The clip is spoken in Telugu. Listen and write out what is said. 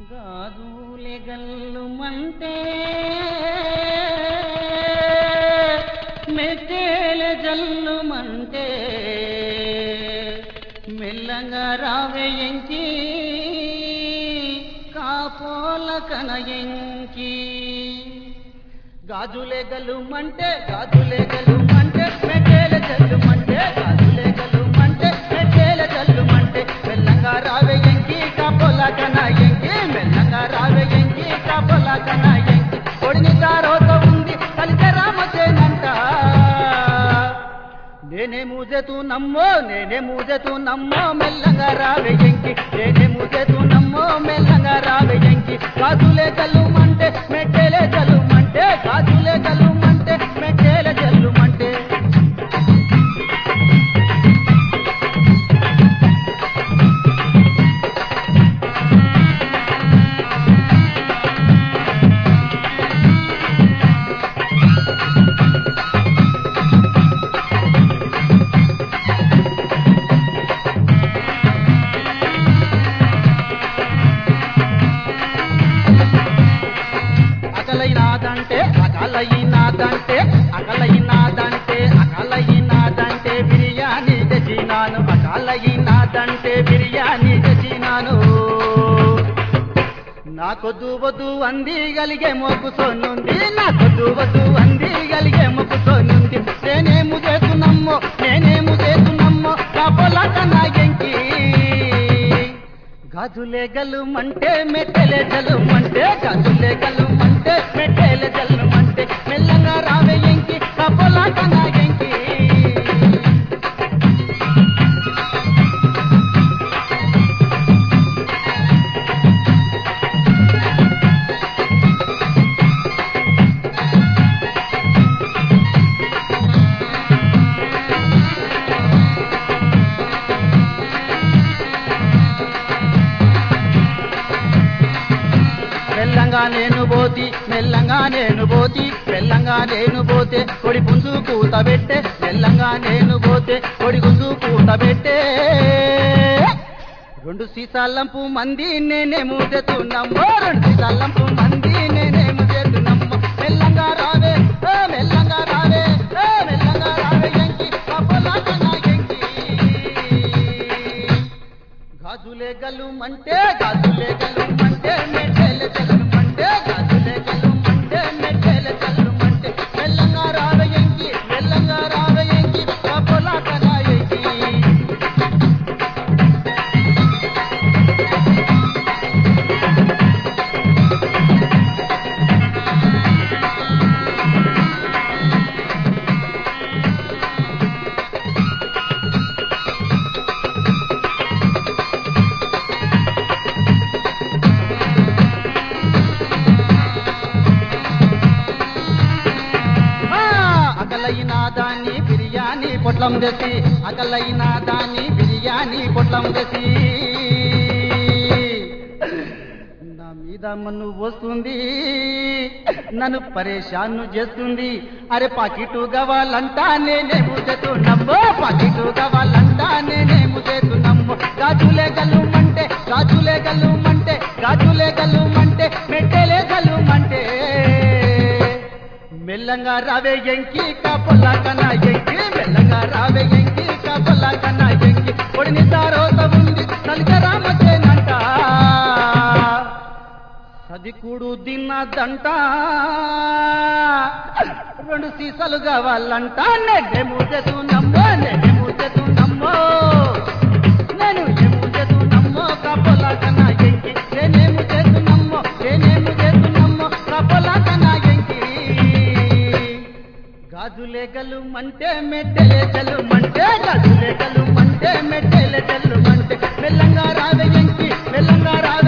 గాజులే గల్లుమంటే మెట్టేల జల్లుమంటే మెల్లంగా రావేయంకి కాపోల కనయంకి గాజులే గల్లుమంటే గాజులే గల్లుమంటే మెట్టేల జల్లుమంటే గాజులే గల్లుమంటే మెట్టేల జల్లుమంటే మెల్లంగా రావేయంకి కాపోల కనయంకి మెల్లంగా రావేయంకి కాపోల కనయంకి కొడిని తారోతో ఉంది కలిసే రామచేనంట నేనే మూజెతు నమ్మో నేనే మూజెతు నమ్మో మెల్లంగా రావేయంకి నేనే మూజెతు నమ్మో మెల్లంగా రావేయంకి గాజులే జల్లుమంటే మెట్టేలే జల్లుమంటే గాజులే జల్లుమంటే మెట్టేలే జల్లుమంటే అకలైనాదంటే అకలైనాదంటే అకలైనాదంటే అకలైనాదంటే బిర్యానీ తెచ్చినాను అకలైనాదంటే బిర్యానీ తెచ్చినాను నాకొద్దు వద్దు అంది గలిగే మొక్కు సోనుంది నాకొద్దు వద్దు అంది గలిగే మొక్కు సోనుంది నేనేము చేస్తున్నామ్మో నేనేము చేస్తున్నామ్మో కాపోలా కన్నాగెంకి గాజులే గల్లుమంటే మెట్టెలే జల్లుమంటే గాజులే గల్లుమంటే మెట్టెలే జల్లుమంటే మెల్లంగా రావే ఎంకి కపోలా కనాగెంకి మెల్లంగా నేను పోతి మెల్లంగా నేను పోతి మెల్లంగా నేను పోతే కొడి పుంజు కూత పెట్టే మెల్లంగా నేను పోతే కొడి గుంజు కూత పెట్టే రెండు సీసాలంపు మంది నేనేమో తెతున్నామ్మో రెండు సీసాలంపు మంది నేనేమో తెతున్నామ్మో మెల్లంగా రావే ఓ మెల్లంగా రావే ఓ మెల్లంగా రావే ఎంకి కపలాట నా ఎంకి గాజులే గల్లుమంటే గాజులే గల్లుమంటే మెట్టెల చల్లుమంటే గాజులే గల్లుమంటే మెట్టెల చల్లుమంటే మెల్లంగా రావయంకి మెల్లంగా రావయంకి కపలాట నా ఎంకి ఆ, అకలైన దాన్ని బిర్యానీ పొట్లం తెసి అకలైన దాన్ని బిర్యానీ పొట్లం తెసి నా మీద మన్ను వస్తుంది నన్ను పరేషాను చేస్తుంది అరే పాకెటు కావాలంటా నేనేమో చేతున్నామ్మో పాకెటు కావాలంటా నేనేమో చేస్తున్నామ్మో గాజులే గల్లుమంటే గాజులే గల్లుమంటే గాజులే గల్లుమంటే మెట్టెలే గల్లుమంటే మెల్లంగా రావే ఎంకి కాపలా కన్నా ఎంకి మెల్లంగా రావే ఎంకి కాపలా కన్నా ఎంకి పొడిని సారోత ఉంది కలిక రామచేనంట సదికుడు తిన్నదంట రెండు సీసాలు కావాలంట నేనేమో చేస్తున్నామ్మో నేనేమో చేస్తున్నామ్మో నేను ఏమో చేస్తున్నామ్మో కాపలా కన్నా ఎంకి నేనేమో చేస్తున్నామ్మో నేనేమో చేస్తున్నామ్మో కాపలా కన్నా ఎంకి గాజులే గల్లుమంటే మెట్టెలే జల్లుమంటే గాజులే గల్లుమంటే మెట్టెలే జల్లుమంటే మెల్లంగా రావే ఎంకి మెల్లంగా రావే